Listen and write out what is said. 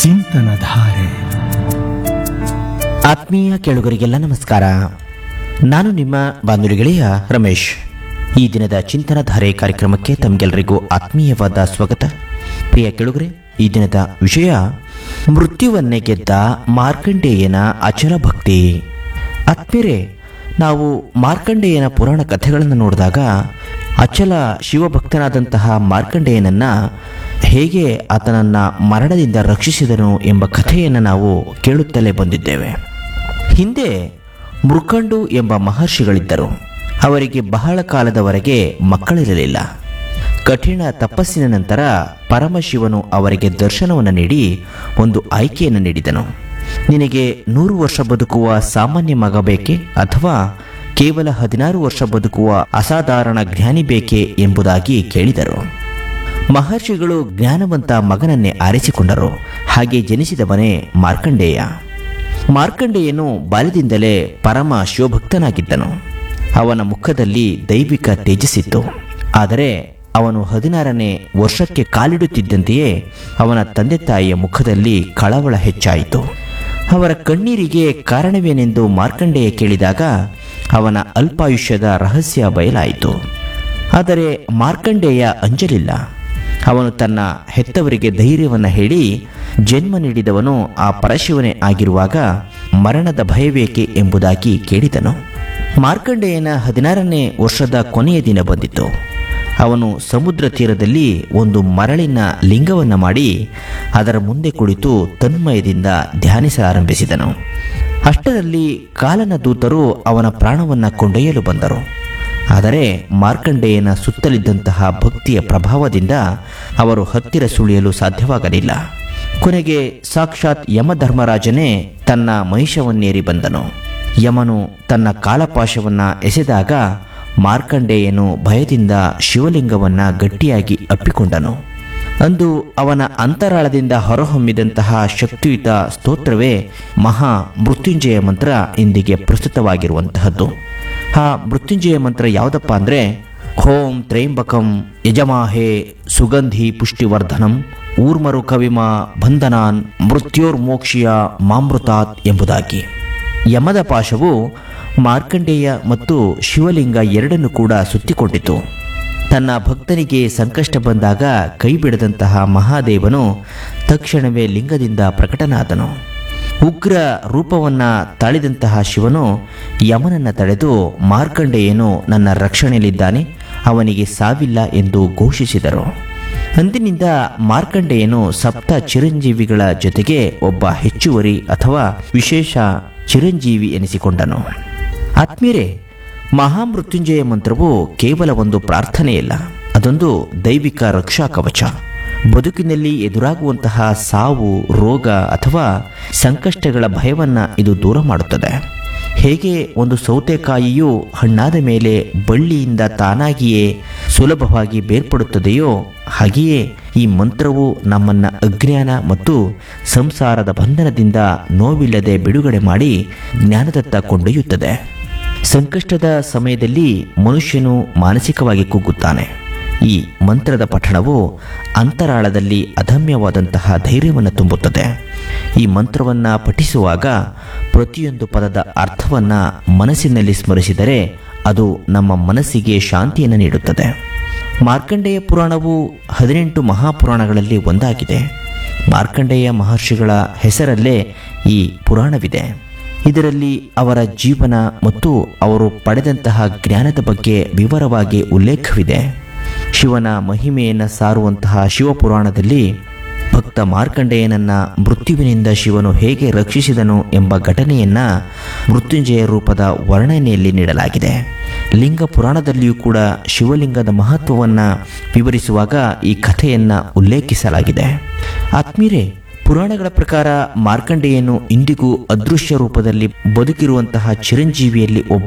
ಚಿಂತನಧಾರೆ ಆತ್ಮೀಯ ಕೇಳುಗರಿಗೆಲ್ಲ ನಮಸ್ಕಾರ ನಾನು ನಿಮ್ಮ ಬಾನುಲಿ ಗೆಳೆಯ ರಮೇಶ್ ಈ ದಿನದ ಚಿಂತನಧಾರೆ ಕಾರ್ಯಕ್ರಮಕ್ಕೆ ತಮಗೆಲ್ಲರಿಗೂ ಆತ್ಮೀಯವಾದ ಸ್ವಾಗತ ಪ್ರಿಯ ಕೇಳುಗರೆ ಈ ದಿನದ ವಿಷಯ ಮೃತ್ಯುವನ್ನೇ ಗೆದ್ದ ಮಾರ್ಕಂಡೇಯನ ಅಚಲ ಭಕ್ತಿ ಆತ್ಮೀಯರೇ ನಾವು ಮಾರ್ಕಂಡೇಯನ ಪುರಾಣ ಕಥೆಗಳನ್ನು ನೋಡಿದಾಗ ಅಚಲ ಶಿವಭಕ್ತನಾದಂತಹ ಮಾರ್ಕಂಡೇಯನನ್ನ ಹೇಗೆ ಆತನನ್ನ ಮರಣದಿಂದ ರಕ್ಷಿಸಿದನು ಎಂಬ ಕಥೆಯನ್ನು ನಾವು ಕೇಳುತ್ತಲೇ ಬಂದಿದ್ದೇವೆ ಹಿಂದೆ ಮೃಕಂಡು ಎಂಬ ಮಹರ್ಷಿಗಳಿದ್ದರು ಅವರಿಗೆ ಬಹಳ ಕಾಲದವರೆಗೆ ಮಕ್ಕಳಿರಲಿಲ್ಲ ಕಠಿಣ ತಪಸ್ಸಿನ ನಂತರ ಪರಮಶಿವನು ಅವರಿಗೆ ದರ್ಶನವನ್ನು ನೀಡಿ ಒಂದು ಆಯ್ಕೆಯನ್ನು ನೀಡಿದನು ನಿನಗೆ ನೂರು ವರ್ಷ ಬದುಕುವ ಸಾಮಾನ್ಯ ಮಗ ಬೇಕೆ ಅಥವಾ ಕೇವಲ ಹದಿನಾರು ವರ್ಷ ಬದುಕುವ ಅಸಾಧಾರಣ ಜ್ಞಾನಿ ಬೇಕೆ ಎಂಬುದಾಗಿ ಕೇಳಿದರು ಮಹರ್ಷಿಗಳು ಜ್ಞಾನವಂತ ಮಗನನ್ನೇ ಆರಿಸಿಕೊಂಡರು ಹಾಗೆ ಜನಿಸಿದವನೇ ಮಾರ್ಕಂಡೇಯ ಮಾರ್ಕಂಡೇಯನು ಬಾಲ್ಯದಿಂದಲೇ ಪರಮ ಶಿವಭಕ್ತನಾಗಿದ್ದನು ಅವನ ಮುಖದಲ್ಲಿ ದೈವಿಕ ತೇಜಸ್ಸಿತ್ತು ಆದರೆ ಅವನು ಹದಿನಾರನೇ ವರ್ಷಕ್ಕೆ ಕಾಲಿಡುತ್ತಿದ್ದಂತೆಯೇ ಅವನ ತಂದೆ ತಾಯಿಯ ಮುಖದಲ್ಲಿ ಕಳವಳ ಹೆಚ್ಚಾಯಿತು ಅವರ ಕಣ್ಣೀರಿಗೆ ಕಾರಣವೇನೆಂದು ಮಾರ್ಕಂಡೇಯ ಕೇಳಿದಾಗ ಅವನ ಅಲ್ಪಾಯುಷ್ಯದ ರಹಸ್ಯ ಬಯಲಾಯಿತು ಆದರೆ ಮಾರ್ಕಂಡೇಯ ಅಂಜಲಿಲ್ಲ ಅವನು ತನ್ನ ಹೆತ್ತವರಿಗೆ ಧೈರ್ಯವನ್ನು ಹೇಳಿ ಜನ್ಮ ನೀಡಿದವನು ಆ ಪರಶಿವನೇ ಆಗಿರುವಾಗ ಮರಣದ ಭಯವೇಕೆ ಎಂಬುದಾಗಿ ಕೇಳಿದನು ಮಾರ್ಕಂಡೇಯನ ಹದಿನಾರನೇ ವರ್ಷದ ಕೊನೆಯ ದಿನ ಬಂದಿತು ಅವನು ಸಮುದ್ರ ತೀರದಲ್ಲಿ ಒಂದು ಮರಳಿನ ಲಿಂಗವನ್ನು ಮಾಡಿ ಅದರ ಮುಂದೆ ಕುಳಿತು ತನ್ಮಯದಿಂದ ಧ್ಯಾನಿಸಲಾರಂಭಿಸಿದನು ಅಷ್ಟರಲ್ಲಿ ಕಾಲನ ದೂತರು ಅವನ ಪ್ರಾಣವನ್ನು ಕೊಂಡೊಯ್ಯಲು ಬಂದರು ಆದರೆ ಮಾರ್ಕಂಡೇಯನ ಸುತ್ತಲಿದ್ದಂತಹ ಭಕ್ತಿಯ ಪ್ರಭಾವದಿಂದ ಅವರು ಹತ್ತಿರ ಸುಳಿಯಲು ಸಾಧ್ಯವಾಗಲಿಲ್ಲ ಕೊನೆಗೆ ಸಾಕ್ಷಾತ್ ಯಮಧರ್ಮರಾಜನೇ ತನ್ನ ಮಹಿಷವನ್ನೇರಿ ಬಂದನು ಯಮನು ತನ್ನ ಕಾಳಪಾಶವನ್ನ ಎಸೆದಾಗ ಮಾರ್ಕಂಡೇಯನು ಭಯದಿಂದ ಶಿವಲಿಂಗವನ್ನ ಗಟ್ಟಿಯಾಗಿ ಅಪ್ಪಿಕೊಂಡನು ಅಂದು ಅವನ ಅಂತರಾಳದಿಂದ ಹೊರಹೊಮ್ಮಿದಂತಹ ಶಕ್ತಿಯುತ ಸ್ತೋತ್ರವೇ ಮಹಾ ಮೃತ್ಯುಂಜಯ ಮಂತ್ರ ಇಂದಿಗೆ ಪ್ರಸ್ತುತವಾಗಿರುವಂತಹದ್ದು ಆ ಮೃತ್ಯುಂಜಯ ಮಂತ್ರ ಯಾವುದಪ್ಪ ಅಂದರೆ ಓಂ ತ್ರೈಂಬಕಂ ಯಜಮಾಹೇ ಸುಗಂಧಿ ಪುಷ್ಟಿವರ್ಧನಂ ಊರ್ಮರು ಕವಿಮ ಬಂಧನಾನ್ ಮೃತ್ಯೋರ್ಮೋಕ್ಷಿಯ ಮಾಮೃತಾತ್ ಎಂಬುದಾಗಿ ಯಮದ ಪಾಶವು ಮಾರ್ಕಂಡೇಯ ಮತ್ತು ಶಿವಲಿಂಗ ಎರಡನ್ನು ಕೂಡ ಸುತ್ತಿಕೊಂಡಿತು ತನ್ನ ಭಕ್ತನಿಗೆ ಸಂಕಷ್ಟ ಬಂದಾಗ ಕೈ ಬಿಡದಂತಹ ಮಹಾದೇವನು ತಕ್ಷಣವೇ ಲಿಂಗದಿಂದ ಪ್ರಕಟನಾದನು ಉಗ್ರ ರೂಪವನ್ನ ತಾಳಿದಂತಹ ಶಿವನು ಯಮನನ್ನ ತಡೆದು ಮಾರ್ಕಂಡೇಯನು ನನ್ನ ರಕ್ಷಣೆಯಲ್ಲಿದ್ದಾನೆ ಅವನಿಗೆ ಸಾವಿಲ್ಲ ಎಂದು ಘೋಷಿಸಿದರು ಅಂದಿನಿಂದ ಮಾರ್ಕಂಡೇಯನು ಸಪ್ತ ಚಿರಂಜೀವಿಗಳ ಜೊತೆಗೆ ಒಬ್ಬ ಹೆಚ್ಚುವರಿ ಅಥವಾ ವಿಶೇಷ ಚಿರಂಜೀವಿ ಎನಿಸಿಕೊಂಡನು ಆತ್ಮೀಯರೇ ಮಹಾಮೃತ್ಯುಂಜಯ ಮಂತ್ರವು ಕೇವಲ ಒಂದು ಪ್ರಾರ್ಥನೆಯಲ್ಲ ಅದೊಂದು ದೈವಿಕ ರಕ್ಷಾ ಕವಚ ಬದುಕಿನಲ್ಲಿ ಎದುರಾಗುವಂತಹ ಸಾವು ರೋಗ ಅಥವಾ ಸಂಕಷ್ಟಗಳ ಭಯವನ್ನ ಇದು ದೂರ ಮಾಡುತ್ತದೆ ಹೇಗೆ ಒಂದು ಸೌತೆಕಾಯಿಯು ಹಣ್ಣಾದ ಮೇಲೆ ಬಳ್ಳಿಯಿಂದ ತಾನಾಗಿಯೇ ಸುಲಭವಾಗಿ ಬೇರ್ಪಡುತ್ತದೆಯೋ ಹಾಗೆಯೇ ಈ ಮಂತ್ರವು ನಮ್ಮನ್ನ ಅಜ್ಞಾನ ಮತ್ತು ಸಂಸಾರದ ಬಂಧನದಿಂದ ನೋವಿಲ್ಲದೆ ಬಿಡುಗಡೆ ಮಾಡಿ ಜ್ಞಾನದತ್ತ ಕೊಂಡೊಯ್ಯುತ್ತದೆ ಸಂಕಷ್ಟದ ಸಮಯದಲ್ಲಿ ಮನುಷ್ಯನು ಮಾನಸಿಕವಾಗಿ ಕುಗ್ಗುತ್ತಾನೆ ಈ ಮಂತ್ರದ ಪಠಣವು ಅಂತರಾಳದಲ್ಲಿ ಅದಮ್ಯವಾದಂತಹ ಧೈರ್ಯವನ್ನು ತುಂಬುತ್ತದೆ ಈ ಮಂತ್ರವನ್ನು ಪಠಿಸುವಾಗ ಪ್ರತಿಯೊಂದು ಪದದ ಅರ್ಥವನ್ನು ಮನಸ್ಸಿನಲ್ಲಿ ಸ್ಮರಿಸಿದರೆ ಅದು ನಮ್ಮ ಮನಸ್ಸಿಗೆ ಶಾಂತಿಯನ್ನು ನೀಡುತ್ತದೆ ಮಾರ್ಕಂಡೇಯ ಪುರಾಣವು ಹದಿನೆಂಟು ಮಹಾಪುರಾಣಗಳಲ್ಲಿ ಒಂದಾಗಿದೆ ಮಾರ್ಕಂಡೇಯ ಮಹರ್ಷಿಗಳ ಹೆಸರಲ್ಲೇ ಈ ಪುರಾಣವಿದೆ ಇದರಲ್ಲಿ ಅವರ ಜೀವನ ಮತ್ತು ಅವರು ಪಡೆದಂತಹ ಜ್ಞಾನದ ಬಗ್ಗೆ ವಿವರವಾಗಿ ಉಲ್ಲೇಖವಿದೆ ಶಿವನ ಮಹಿಮೆಯನ್ನು ಸಾರುವಂತಹ ಶಿವಪುರಾಣದಲ್ಲಿ ಭಕ್ತ ಮಾರ್ಕಂಡೇಯನನ್ನ ಮೃತ್ಯುವಿನಿಂದ ಶಿವನು ಹೇಗೆ ರಕ್ಷಿಸಿದನು ಎಂಬ ಘಟನೆಯನ್ನ ಮೃತ್ಯುಂಜಯ ರೂಪದ ವರ್ಣನೆಯಲ್ಲಿ ನೀಡಲಾಗಿದೆ ಲಿಂಗ ಪುರಾಣದಲ್ಲಿಯೂ ಕೂಡ ಶಿವಲಿಂಗದ ಮಹತ್ವವನ್ನು ವಿವರಿಸುವಾಗ ಈ ಕಥೆಯನ್ನ ಉಲ್ಲೇಖಿಸಲಾಗಿದೆ ಆತ್ಮೀಯರೇ ಪುರಾಣಗಳ ಪ್ರಕಾರ ಮಾರ್ಕಂಡೇಯನು ಇಂದಿಗೂ ಅದೃಶ್ಯ ರೂಪದಲ್ಲಿ ಬದುಕಿರುವಂತಹ ಚಿರಂಜೀವಿಯಲ್ಲಿ ಒಬ್ಬ